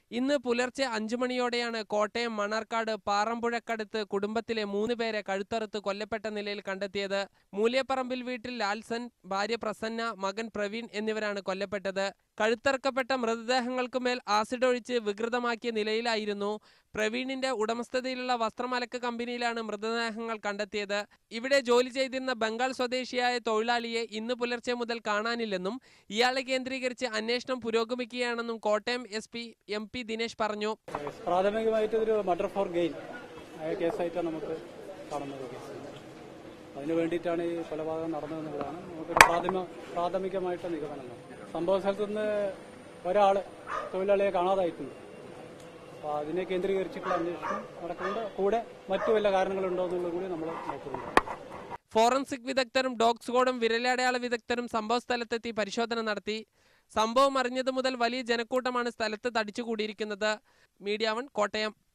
ഇന്ന് പുലർച്ചെ അഞ്ചു മണിയോടെയാണ് കോട്ടയം മണർക്കാട് പാറമ്പുഴക്കടുത്ത് കുടുംബത്തിലെ മൂന്ന് പേരെ കഴുത്തറുത്ത് കൊല്ലപ്പെട്ട നിലയിൽ കണ്ടെത്തിയത് മൂല്യപ്പറമ്പിൽ വീട്ടിൽ ലാൽസൻ ഭാര്യ പ്രസന്ന മകൻ പ്രവീൺ എന്നിവരാണ് കൊല്ലപ്പെട്ടത് കഴുത്തറുക്കപ്പെട്ട മൃതദേഹങ്ങൾക്ക് മേൽ ആസിഡ് ഒഴിച്ച് വികൃതമാക്കിയ നിലയിലായിരുന്നു പ്രവീണിന്റെ ഉടമസ്ഥതയിലുള്ള വസ്ത്രമലക്ക് കമ്പനിയിലാണ് മൃതദേഹങ്ങൾ കണ്ടെത്തിയത് ഇവിടെ ജോലി ചെയ്തിരുന്ന ബംഗാൾ സ്വദേശിയായ തൊഴിലാളിയെ ഇന്ന് പുലർച്ചെ മുതൽ കാണാനില്ലെന്നും ഇയാളെ കേന്ദ്രീകരിച്ച് അന്വേഷണം പുരോഗമിക്കുകയാണെന്നും Kottayam S P M P Dinesh പറഞ്ഞു പ്രാഥമികമായിട്ട് ഇതൊരു മർഡർ ഫോർ ഗെയിൻ ആയ കേസായിട്ടാണ് നമുക്ക് കാണുന്നത് കേസ് അതിനു വേണ്ടിയിട്ടാണ് ഈ കൊലപാതകം നടന്നതെന്നുള്ളതാണ് നമുക്കൊരു പ്രാഥമിക പ്രാഥമികമായിട്ട് നിഗമനം സംഭവ സ്ഥലത്ത് നിന്ന് ഒരാൾ തൊഴിലാളിയെ കാണാതായിട്ടുണ്ട് അപ്പോൾ അതിനെ കേന്ദ്രീകരിച്ചിട്ടുള്ള അന്വേഷണം നടക്കുന്നുണ്ട് കൂടെ മറ്റു വല്ല കാരണങ്ങളുണ്ടോ എന്നുള്ളത് കൂടി നമ്മൾ നോക്കുന്നുണ്ട് ഫോറൻസിക് വിദഗ്ധരും ഡോഗ് സ്ക്വാഡും വിരലടയാള വിദഗ്ധരും സംഭവ സ്ഥലത്തെത്തി പരിശോധന നടത്തി സംഭവം അറിഞ്ഞതു മുതൽ വലിയ ജനക്കൂട്ടമാണ് സ്ഥലത്ത് തടിച്ചുകൂടിയിരിക്കുന്നത് മീഡിയ വൺ കോട്ടയം